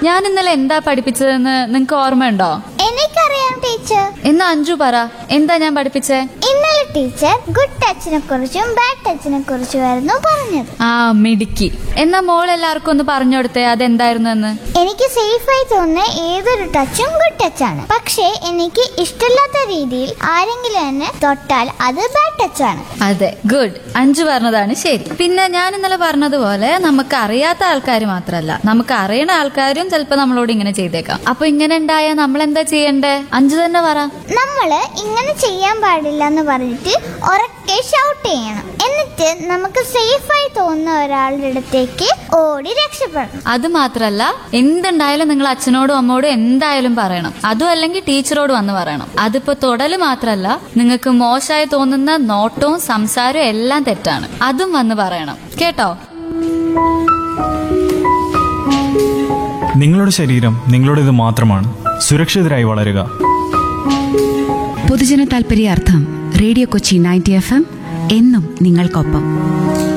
ഞാൻ ഇന്നലെ എന്താ പഠിപ്പിച്ചതെന്ന് നിങ്ങക്ക് ഓർമ്മയുണ്ടോ എനിക്കറിയാം ടീച്ചർ എന്നാ അഞ്ജു പറ എന്താ ഞാൻ പഠിപ്പിച്ചേ ഇന്നലെ ടീച്ചർ ഗുഡ് ടച്ചിനെ കുറിച്ചും ബാഡ് ടച്ചിനെ കുറിച്ചുമായിരുന്നു പറഞ്ഞത് ആ മിടുക്കി എന്നാ മോൾ എല്ലാവർക്കും ഒന്ന് പറഞ്ഞു കൊടുത്തേ അതെന്തായിരുന്നു എന്ന് എനിക്ക് സേഫായി തോന്നുന്ന ഏതൊരു ടച്ചും ഗുഡ് ടച്ചാണ് പക്ഷേ എനിക്ക് ഇഷ്ടമില്ലാത്ത രീതിയിൽ ആരെങ്കിലും എന്നെ തൊട്ടാൽ അത് ബാഡ് ടച്ചാണ് അതെ ഗുഡ് അഞ്ചു പറഞ്ഞതാണ് ശരി പിന്നെ ഞാൻ ഇന്നലെ പറഞ്ഞതുപോലെ നമുക്ക് അറിയാത്ത ആൾക്കാർ മാത്രമല്ല നമുക്ക് അറിയണ ആൾക്കാരും ചിലപ്പോ നമ്മളോട് ഇങ്ങനെ ചെയ്തേക്കാം അപ്പൊ ഇങ്ങനെ ഉണ്ടായ നമ്മൾ എന്താ ചെയ്യണ്ടേ അഞ്ചു തന്നെ പറ നമ്മള് ഇങ്ങനെ ചെയ്യാൻ പാടില്ല എന്ന് പറഞ്ഞിട്ട് ഉറക്കെ ഷൗട്ട് ചെയ്യണം എന്നിട്ട് നമുക്ക് സേഫായി തോന്നുന്ന ഒരാളുടെ അടുത്തേക്ക് ഓടി രക്ഷപ്പെടണം അത് മാത്രല്ല എന്തുണ്ടായാലും നിങ്ങൾ അച്ഛനോടും അമ്മോടും എന്തായാലും പറയണം അതും അല്ലെങ്കിൽ ടീച്ചറോട് വന്ന് പറയണം അതിപ്പോ തൊടല് മാത്രല്ല നിങ്ങൾക്ക് മോശമായി തോന്നുന്ന നോട്ടവും സംസാരവും എല്ലാം തെറ്റാണ് അതും വന്ന് പറയണം കേട്ടോ നിങ്ങളുടെ ശരീരം നിങ്ങളുടേത് മാത്രമാണ് സുരക്ഷിതരായി വളരുക പൊതുജന താൽപര്യാർത്ഥം radio Kochi ninety F M എന്നും നിങ്ങൾക്കൊപ്പം